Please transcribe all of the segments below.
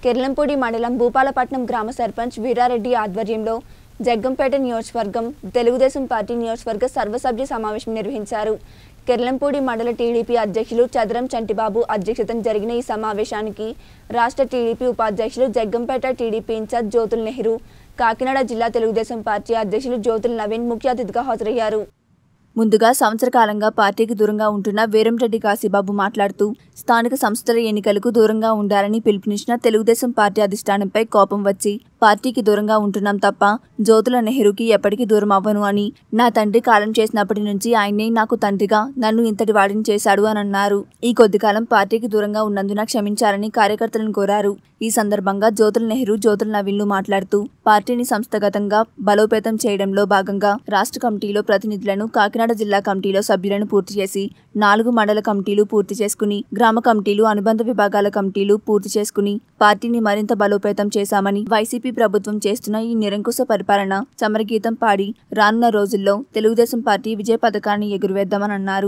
కిర్లంపూడి మండలం భూపాలపట్నం గ్రామ సర్పంచ్ వీరారెడ్డి ఆధ్వర్యంలో జగ్గంపేట నియోజకవర్గం తెలుగుదేశం పార్టీ నియోజకవర్గ సర్వసభ్య సమావేశం నిర్వహించారు కిర్లంపూడి మండల టీడీపీ అధ్యక్షులు చదరం చంటిబాబు అధ్యక్షతన జరిగిన ఈ సమావేశానికి రాష్ట్ర టీడీపీ ఉపాధ్యక్షులు జగ్గంపేట టీడీపీ ఇన్ఛార్జ్ జ్యోతుల్ నెహ్రూ కాకినాడ జిల్లా తెలుగుదేశం పార్టీ అధ్యక్షులు జ్యోతుల్ నవీన్ ముఖ్య అతిథిగా హాజరయ్యారు ముందుగా సంవత్సర కాలంగా పార్టీకి దూరంగా ఉంటున్న వీరంరెడ్డి కాశీబాబు మాట్లాడుతూ స్థానిక సంస్థల ఎన్నికలకు దూరంగా ఉండాలని పిలుపునిచ్చిన తెలుగుదేశం పార్టీ అధిష్టానంపై కోపం వచ్చి పార్టీకి దూరంగా ఉంటున్నాం తప్ప జ్యోతుల నెహ్రూకి ఎప్పటికీ దూరం అవ్వను అని నా తండ్రి కాలం చేసినప్పటి నుంచి ఆయన్నే నాకు తండ్రిగా నన్ను ఇంతటి వాడిని చేశాడు అని అన్నారు ఈ కొద్ది కాలం పార్టీకి దూరంగా ఉన్నందున క్షమించాలని కార్యకర్తలను కోరారు ఈ సందర్భంగా జ్యోతుల నెహ్రూ జ్యోతుల నవీన్లు మాట్లాడుతూ పార్టీని సంస్థాగతంగా బలోపేతం చేయడంలో భాగంగా రాష్ట్ర కమిటీలో ప్రతినిధులను కాకినాడ జిల్లా కమిటీలో సభ్యులను పూర్తి చేసి నాలుగు మండల కమిటీలు పూర్తి చేసుకుని గ్రామ కమిటీలు అనుబంధ విభాగాల కమిటీలు పూర్తి చేసుకుని పార్టీని మరింత బలోపేతం చేశామని వైసీపీ ప్రభుత్వం చేస్తున్న ఈ నిరంకుశ పరిపాలన చమరగీతం పాడి రానున్న రోజుల్లో తెలుగుదేశం పార్టీ విజయ పథకాన్ని ఎగురవేద్దామని అన్నారు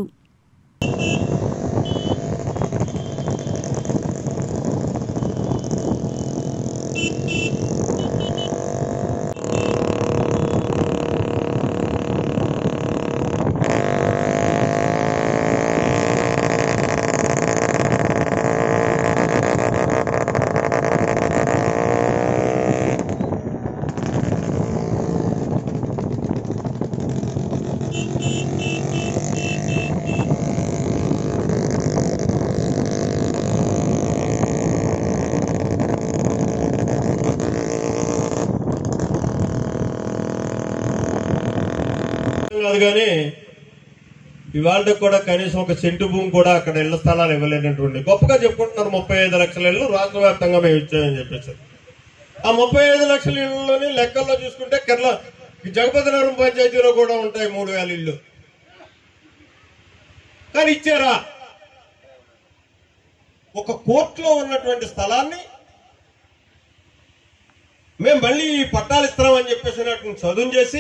కాదు కానీ ఇవాళ కూడా కనీసం ఒక సెంటు భూమి కూడా అక్కడ ఇళ్ల స్థలాలు ఇవ్వలేనటువంటి గొప్పగా చెప్పుకుంటున్నారు ముప్పై ఐదు లక్షల ఇళ్ళు రాష్ట్ర వ్యాప్తంగా మేము ఇచ్చామని చెప్పేసి ఆ ముప్పై ఐదు లక్షల ఇళ్ళలోని లెక్కల్లో చూసుకుంటే కేరళ జగపతినగరం పంచాయతీలో కూడా ఉంటాయి మూడు వేల ఇళ్ళు కానీ ఇచ్చారా ఒక కోర్టులో ఉన్నటువంటి స్థలాన్ని మేము మళ్ళీ ఈ పట్టాలు ఇస్తామని చెప్పేసి అన్నటువంటి చదువు చేసి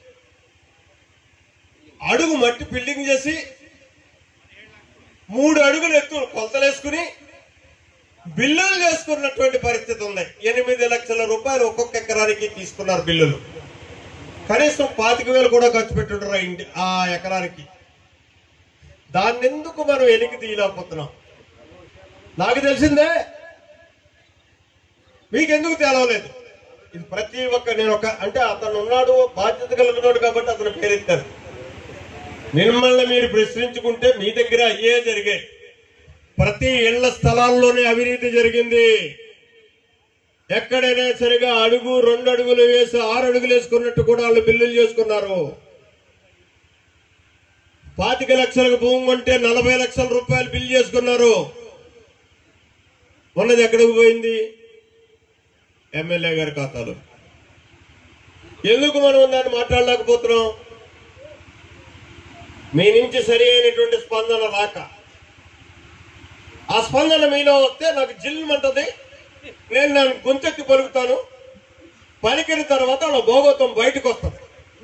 అడుగు మట్టి బిల్డింగ్ చేసి మూడు అడుగులు ఎత్తు కొలతలేసుకుని బిల్లులు చేసుకున్నటువంటి పరిస్థితి ఉంది ఎనిమిది లక్షల రూపాయలు ఒక్కొక్క ఎకరానికి తీసుకున్నారు బిల్లులు కనీసం పాతిక వేలు కూడా ఖర్చు పెట్టుంటారు ఆ ఇంటి ఆ ఎకరానికి దాన్ని ఎందుకు మనం వెలికి తీయలేకపోతున్నాం నాకు తెలిసిందే మీకెందుకు తేలవలేదు ఇది ప్రతి ఒక్క నేను ఒక అంటే అతను ఉన్నాడు బాధ్యత కలిగినాడు కాబట్టి అతను పేరెత్తారు మిమ్మల్ని మీరు ప్రశ్నించుకుంటే మీ దగ్గర అయ్యే జరిగాయి ప్రతి ఇళ్ల స్థలాల్లోనే అవినీతి జరిగింది ఎక్కడైనా సరిగా అడుగు రెండు అడుగులు వేసి ఆరు అడుగులు వేసుకున్నట్టు కూడా వాళ్ళు బిల్లులు చేసుకున్నారు పాతిక లక్షలకు భూమి కొంటే నలభై లక్షల రూపాయలు బిల్లు చేసుకున్నారు ఉన్నది ఎక్కడికి పోయింది ఎమ్మెల్యే గారి ఖాతాలో ఎందుకు మనం దాన్ని మాట్లాడలేకపోతున్నాం మీ నుంచి సరి అయినటువంటి స్పందన రాక ఆ స్పందన మీలో వస్తే నాకు జిల్మంటది నేను నేను గొంతెత్తి పలుకుతాను పలికిన తర్వాత నా భోగోతం బయటకు వస్తుంది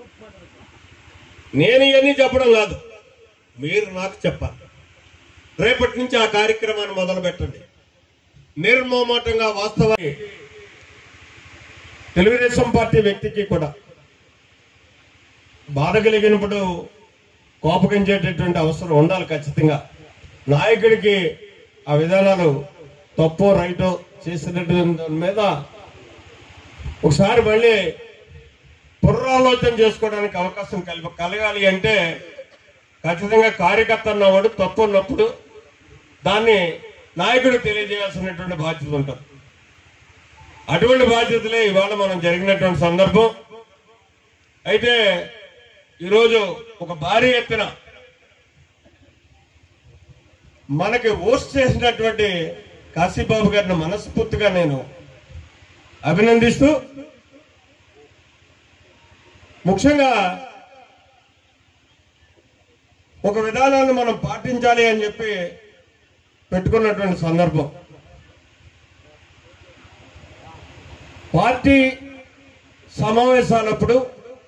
నేను ఇవన్నీ చెప్పడం కాదు మీరు నాకు చెప్పాలి రేపటి నుంచి ఆ కార్యక్రమాన్ని మొదలు పెట్టండి నిర్మోమాటంగా వాస్తవాన్ని తెలుగుదేశం పార్టీ వ్యక్తికి కూడా బాధ కలిగినప్పుడు కోపగించేటటువంటి అవసరం ఉండాలి ఖచ్చితంగా నాయకుడికి ఆ విధానాలు తప్పో రైటో చేసినటువంటి దాని మీద ఒకసారి మళ్ళీ పునరాలోచన చేసుకోవడానికి అవకాశం కలి కలగాలి అంటే ఖచ్చితంగా కార్యకర్త అన్నవాడు తప్పు ఉన్నప్పుడు దాన్ని నాయకుడు తెలియజేయాల్సినటువంటి బాధ్యత ఉంటుంది అటువంటి బాధ్యతలే ఇవాళ మనం జరిగినటువంటి సందర్భం అయితే ఈరోజు ఒక భారీ ఎత్తున మనకి ఓస్ట్ చేసినటువంటి కాశీబాబు గారిని మనస్ఫూర్తిగా నేను అభినందిస్తూ ముఖ్యంగా ఒక విధానాన్ని మనం పాటించాలి అని చెప్పి పెట్టుకున్నటువంటి సందర్భం పార్టీ సమావేశాలప్పుడు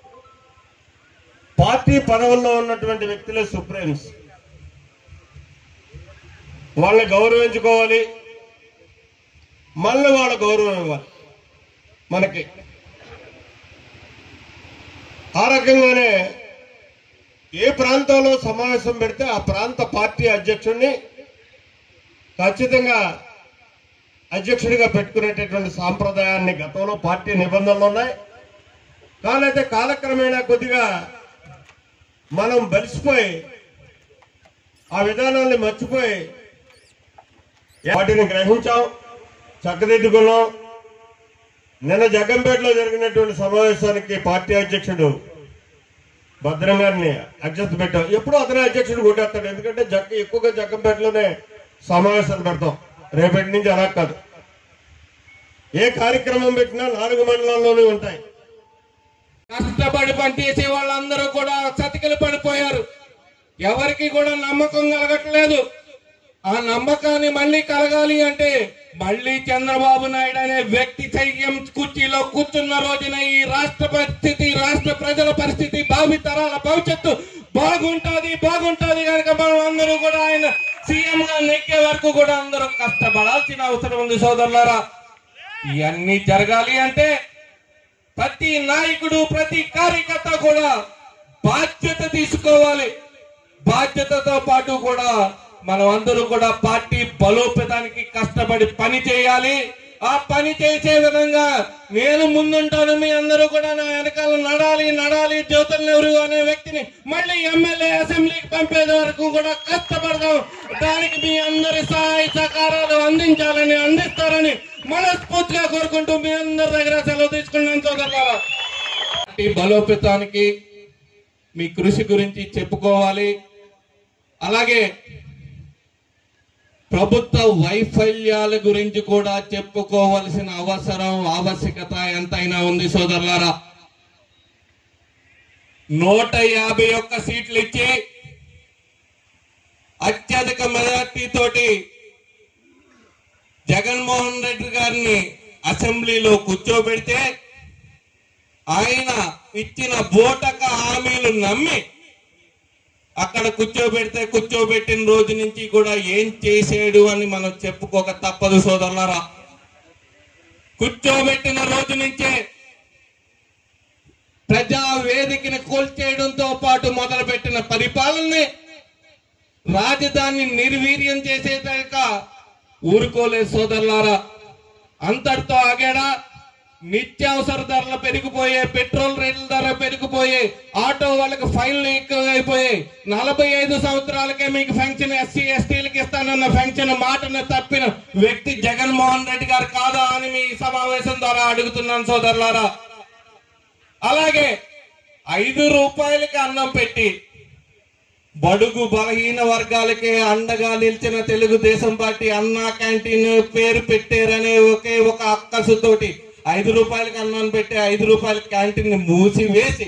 పార్టీ పదవుల్లో ఉన్నటువంటి వ్యక్తులే సుప్రీంస్ వాళ్ళని గౌరవించుకోవాలి మళ్ళీ వాళ్ళ గౌరవం ఇవ్వాలి మనకి ఆ రకంగానే ఏ ప్రాంతంలో సమావేశం పెడితే ఆ ప్రాంత పార్టీ అధ్యక్షుడిని ఖచ్చితంగా అధ్యక్షుడిగా పెట్టుకునేటటువంటి సాంప్రదాయాన్ని గతంలో పార్టీ నిబంధనలు ఉన్నాయి కానీ అయితే కాలక్రమేణా కొద్దిగా మనం బలిసిపోయి ఆ విధానాన్ని మర్చిపోయి వాటిని గ్రహించాం చక్కదిద్దుకున్నాం నిన్న జగంపేటలో జరిగినటువంటి సమావేశానికి పార్టీ అధ్యక్షుడు భద్రం గారిని అధ్యక్షత పెట్టాం ఎప్పుడూ అతనే అధ్యక్షుడు కొట్టేస్తాడు ఎందుకంటే జగ్గ ఎక్కువగా జగ్గంపేటలోనే సమావేశాలు పెడతాం రేపటి నుంచి అలా కాదు ఏ కార్యక్రమం పెట్టినా నాలుగు మండలాల్లోనే ఉంటాయి కష్టపడి పనిచేసే వాళ్ళందరూ కూడా చతికిలు పడిపోయారు ఎవరికి కూడా నమ్మకం కలగట్లేదు ఆ నమ్మకాన్ని మళ్ళీ కలగాలి అంటే మళ్ళీ చంద్రబాబు నాయుడు అనే వ్యక్తి సైన్యం కుర్చీలో కూర్చున్న రోజున ఈ రాష్ట్ర పరిస్థితి రాష్ట్ర ప్రజల పరిస్థితి భావి తరాల భవిష్యత్తు బాగుంటది బాగుంటది కనుక మనం అందరూ కూడా ఆయన సీఎం గా నెక్కే వరకు కూడా అందరూ కష్టపడాల్సిన అవసరం ఉంది సోదరులారా ఇవన్నీ జరగాలి అంటే ప్రతి నాయకుడు ప్రతి కార్యకర్త కూడా బాధ్యత తీసుకోవాలి బాధ్యతతో పాటు కూడా మనం అందరూ కూడా పార్టీ బలోపేతానికి కష్టపడి పని చేయాలి ఆ పని చేసే విధంగా నేను ముందుంటాను మీ అందరూ కూడా నా వెనకాల నడాలి నడాలి జ్యోతుల నెహ్రూ అనే వ్యక్తిని మళ్ళీ ఎమ్మెల్యే అసెంబ్లీకి పంపేది వరకు కూడా కష్టపడదాం దానికి మీ అందరి సహాయ సహకారాలు అందించాలని అందిస్తారని మనస్ఫూర్తిగా కోరుకుంటూ మీ అందరి దగ్గర సెలవు తీసుకున్నాను సోదరులారా పార్టీ బలోపేతానికి మీ కృషి గురించి చెప్పుకోవాలి అలాగే ప్రభుత్వ వైఫల్యాల గురించి కూడా చెప్పుకోవలసిన అవసరం ఆవశ్యకత ఎంతైనా ఉంది సోదరులారా నూట యాభై ఒక్క సీట్లు ఇచ్చి అత్యధిక మెజార్టీ తోటి జగన్మోహన్ రెడ్డి గారిని అసెంబ్లీలో కూర్చోబెడితే ఆయన ఇచ్చిన బోటక హామీలు నమ్మి అక్కడ కూర్చోబెడితే కూర్చోబెట్టిన రోజు నుంచి కూడా ఏం చేసాడు అని మనం చెప్పుకోక తప్పదు సోదరులారా కూర్చోబెట్టిన రోజు నుంచే ప్రజా వేదికని కూల్చేయడంతో పాటు మొదలుపెట్టిన పరిపాలనని రాజధాని నిర్వీర్యం చేసేదాకా ఊరుకోలేదు సోదరులారా అంతటితో ఆగాడా నిత్యావసర ధరలు పెరిగిపోయే పెట్రోల్ రేట్ల ధర పెరిగిపోయే ఆటో వాళ్ళకి ఫైన్లు ఎక్కువైపోయాయి నలభై ఐదు సంవత్సరాలకే మీకు ఫంక్షన్ ఎస్సీ ఎస్టీలకి ఇస్తానన్న ఫంక్షన్ మాటను తప్పిన వ్యక్తి జగన్మోహన్ రెడ్డి గారు కాదా అని మీ సమావేశం ద్వారా అడుగుతున్నాను సోదరులారా అలాగే ఐదు రూపాయలకి అన్నం పెట్టి బడుగు బలహీన వర్గాలకే అండగా నిలిచిన తెలుగుదేశం పార్టీ అన్నా క్యాంటీన్ పేరు పెట్టారనే ఒకే ఒక అక్కసుతోటి ఐదు రూపాయలకి అన్నం పెట్టి ఐదు రూపాయల క్యాంటీన్ మూసివేసి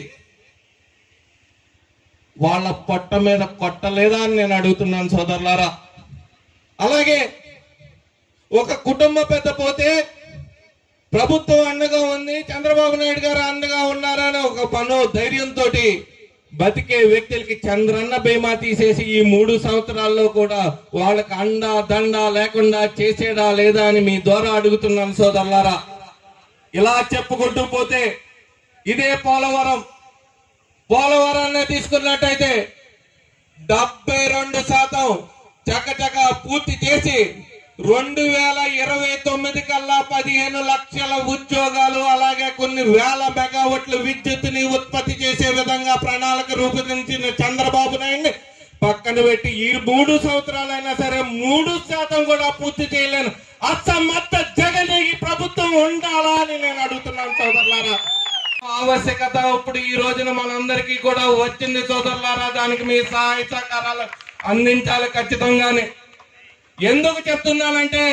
వాళ్ళ పొట్ట మీద కొట్టలేదా అని నేను అడుగుతున్నాను సోదరులారా అలాగే ఒక కుటుంబ పెద్ద పోతే ప్రభుత్వం అండగా ఉంది చంద్రబాబు నాయుడు గారు అండగా ఉన్నారని ఒక పను ధైర్యంతో బతికే వ్యక్తులకి చంద్రన్న బీమా తీసేసి ఈ మూడు సంవత్సరాల్లో కూడా వాళ్ళకి అండ దండ లేకుండా చేసేదా లేదా అని మీ ద్వారా అడుగుతున్నాను సోదరులారా ఇలా చెప్పుకుంటూ పోతే ఇదే పోలవరం పోలవరాన్ని తీసుకున్నట్టయితే డెబ్బై రెండు శాతం చకచక పూర్తి చేసి రెండు వేల ఇరవై తొమ్మిది కల్లా పదిహేను లక్షల ఉద్యోగాలు అలాగే కొన్ని వేల మెగావట్ల విద్యుత్తుని ఉత్పత్తి చేసే విధంగా ప్రణాళిక రూపొందించిన చంద్రబాబు నాయుడిని పక్కన పెట్టి ఈ మూడు సంవత్సరాలైనా సరే మూడు శాతం కూడా పూర్తి చేయలేను అసమర్థ జగన్ ఈ ప్రభుత్వం ఉండాలా అని నేను అడుగుతున్నాను సోదరులారా ఆవశ్యకత ఇప్పుడు ఈ రోజున మనందరికీ కూడా వచ్చింది సోదరులారా దానికి మీ సహాయ సహకారాలు అందించాలి ఖచ్చితంగానే ఎందుకు చెప్తున్నానంటే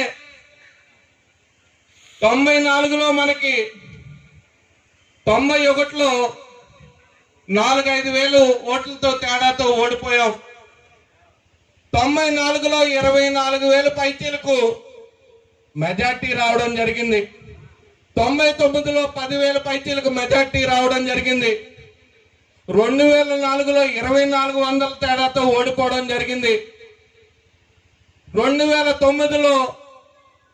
తొంభై నాలుగులో మనకి తొంభై ఒకటిలో నాలుగైదు వేలు ఓట్లతో తేడాతో ఓడిపోయాం తొంభై నాలుగులో ఇరవై నాలుగు వేలు పైచీలకు మెజార్టీ రావడం జరిగింది తొంభై తొమ్మిదిలో పదివేల పైచీలకు మెజార్టీ రావడం జరిగింది రెండు వేల నాలుగులో ఇరవై నాలుగు వందల తేడాతో ఓడిపోవడం జరిగింది రెండు వేల తొమ్మిదిలో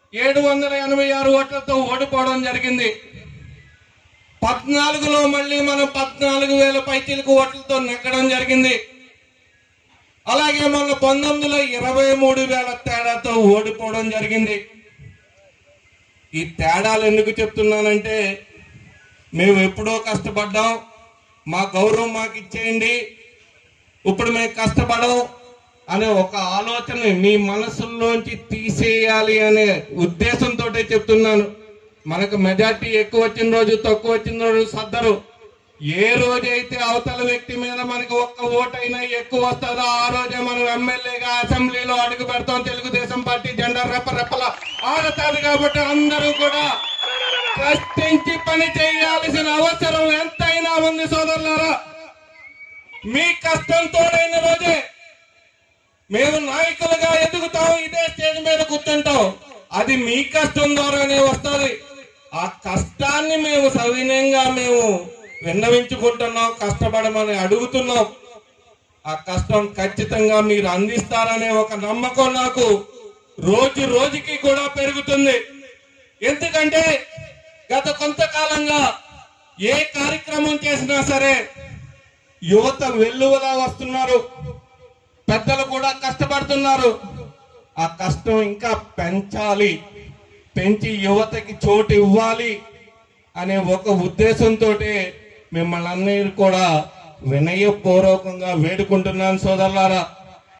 ఏడు వందల ఎనభై ఆరు ఓట్లతో ఓడిపోవడం జరిగింది పద్నాలుగులో మళ్ళీ మనం పద్నాలుగు వేల పైచీలకు ఓట్లతో నెగ్గడం జరిగింది అలాగే మొన్న పంతొమ్మిదిలో ఇరవై మూడు వేల తేడాతో ఓడిపోవడం జరిగింది ఈ తేడాలు ఎందుకు చెప్తున్నానంటే మేము ఎప్పుడో కష్టపడ్డాం మా గౌరవం మాకు ఇచ్చేయండి ఇప్పుడు మేము కష్టపడం అనే ఒక ఆలోచన మీ మనసుల్లోంచి తీసేయాలి అనే ఉద్దేశంతో చెప్తున్నాను మనకు మెజార్టీ ఎక్కువ వచ్చిన రోజు తక్కువ వచ్చిన రోజు సర్దరు ఏ రోజైతే అవతల వ్యక్తి మీద మనకి ఒక్క ఓటైనా ఎక్కువ వస్తుందో ఆ రోజే మనం ఎమ్మెల్యేగా అసెంబ్లీలో అడుగు పెడతాం తెలుగుదేశం పార్టీ జెండా రెప్ప రెప్పల ఆడతారు కాబట్టి అందరూ కూడా కష్టించి పని చేయాల్సిన అవసరం ఎంతైనా ఉంది సోదరులారా మీ కష్టం తోడైన రోజే మేము నాయకులుగా ఎదుగుతాం ఇదే స్టేజ్ మీద కూర్చుంటాం అది మీ కష్టం ద్వారానే వస్తుంది ఆ కష్టాన్ని మేము సవినయంగా మేము విన్నవించుకుంటున్నాం కష్టపడమని అడుగుతున్నాం ఆ కష్టం ఖచ్చితంగా మీరు అందిస్తారనే ఒక నమ్మకం నాకు రోజు రోజుకి కూడా పెరుగుతుంది ఎందుకంటే గత కొంతకాలంగా ఏ కార్యక్రమం చేసినా సరే యువత వెల్లువలా వస్తున్నారు పెద్దలు కూడా కష్టపడుతున్నారు ఆ కష్టం ఇంకా పెంచాలి పెంచి యువతకి చోటు ఇవ్వాలి అనే ఒక ఉద్దేశంతో మిమ్మల్ని అందరూ కూడా వినయపూర్వకంగా వేడుకుంటున్నాను సోదరులారా